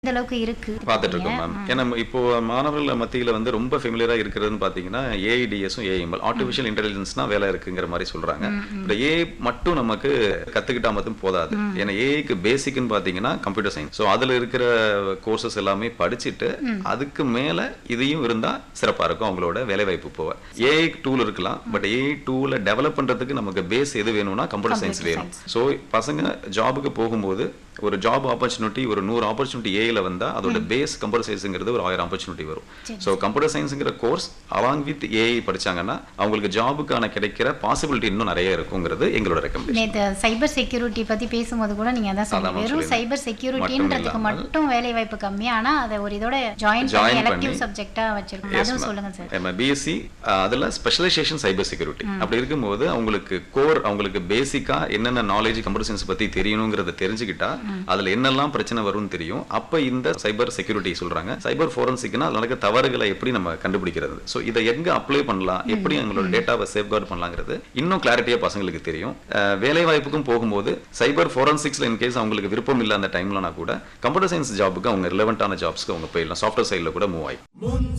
இந்த அளவுக்கு இருக்கு பார்த்துட்டு இருக்கோம் மேம் ஏன்னா இப்போ மாணவர்கள் மத்தியில வந்து ரொம்ப ஃபெமிலியரா இருக்கிறதுன்னு பாத்தீங்கன்னா ஏஐடிஎஸும் ஏஎம்எல் ஆர்டிஃபிஷியல் இன்டெலிஜென்ஸ்னா வேலை இருக்குங்கிற மாதிரி சொல்றாங்க இப்போ ஏஐ மட்டும் நமக்கு கத்துக்கிட்டா மட்டும் போதாது ஏன்னா ஏஐக்கு பேசிக்னு பாத்தீங்கன்னா கம்ப்யூட்டர் சயின்ஸ் ஸோ அதுல இருக்கிற கோர்சஸ் எல்லாமே படிச்சுட்டு அதுக்கு மேல இதையும் இருந்தா சிறப்பா இருக்கும் அவங்களோட வேலை வாய்ப்பு போக ஏஐ டூல் இருக்கலாம் பட் ஏஐ டூலை டெவலப் பண்றதுக்கு நமக்கு பேஸ் எது வேணும்னா கம்ப்யூட்டர் சயின்ஸ் வேணும் ஸோ பசங்க ஜாபுக்கு போகும்போது ஒரு ஜாப் ஆப்பர்ச்சுனிட்டி ஒரு நூறு ஆப்பர்ச்சுனிட்டி ஏல வந்தா அதோட பேஸ் கம்ப்யூட்டர் சயின்ஸுங்கிறது ஒரு ஆயிரம் ஆப்பர்ச்சுனிட்டி வரும் ஸோ கம்ப்யூட்டர் சயின்ஸுங்கிற கோர்ஸ் அலாங் வித் ஏஐ படிச்சாங்கன்னா அவங்களுக்கு ஜாபுக்கான கிடைக்கிற பாசிபிலிட்டி இன்னும் நிறைய இருக்குங்கிறது எங்களோட ரெக்கமெண்டேஷன் நேத்து சைபர் செக்யூரிட்டி பத்தி பேசும்போது கூட நீங்க அதான் சொன்னீங்க அதான் வெறும் சொல்லியிருந்தேன். சைபர் செக்யூரிட்டின்றதுக்கு மட்டும் இல்லாமல் மட்டும் வேலை வாய்ப்பு கம்மி ஆனா அதை ஒரு இதோட ஜாயின் Join பண்ணி பண்ணி- எலக்டிவ் சப்ஜெக்டா வச்சிருக்கோம் அதுவும் சொல்லுங்க சார் பிஎஸ்சி அதுல ஸ்பெஷலைசேஷன் சைபர் செக்யூரிட்டி அப்படி இருக்கும்போது அவங்களுக்கு கோர் அவங்களுக்கு பேசிக்கா என்னென்ன நாலேஜ் கம்ப்யூட்டர் சயின்ஸ் பத்தி தெரியணுங்கிறத தெரிஞ்சுக்கிட்டா அதுல என்னெல்லாம் பிரச்சனை வரும்னு தெரியும் அப்ப இந்த சைபர் செக்யூரிட்டி சொல்றாங்க சைபர் ஃபோரன்சிக்னா நடக்க தவறுகளை எப்படி நம்ம கண்டுபிடிக்கிறது ஸோ இதை எங்க அப்ளை பண்ணலாம் எப்படி எங்களோட டேட்டாவை சேஃப்கார்ட் பண்ணலாங்கிறது இன்னும் கிளாரிட்டியா பசங்களுக்கு தெரியும் அஹ் வேலை வாய்ப்புக்கும் போகும்போது சைபர் ஃபோரன்சிக்ஸ்ல இன்கேஸ் அவங்களுக்கு விருப்பம் இல்லை அந்த டைம்லனா கூட கம்ப்யூட்டர் சயின்ஸ் ஜாபுக்கு அவங்க ரிலவெண்டான ஜாப்ஸ்க்கு அவங்க போயிடலாம் சாஃப்ட்வேர் சைடில் கூட மூவ் ஆகி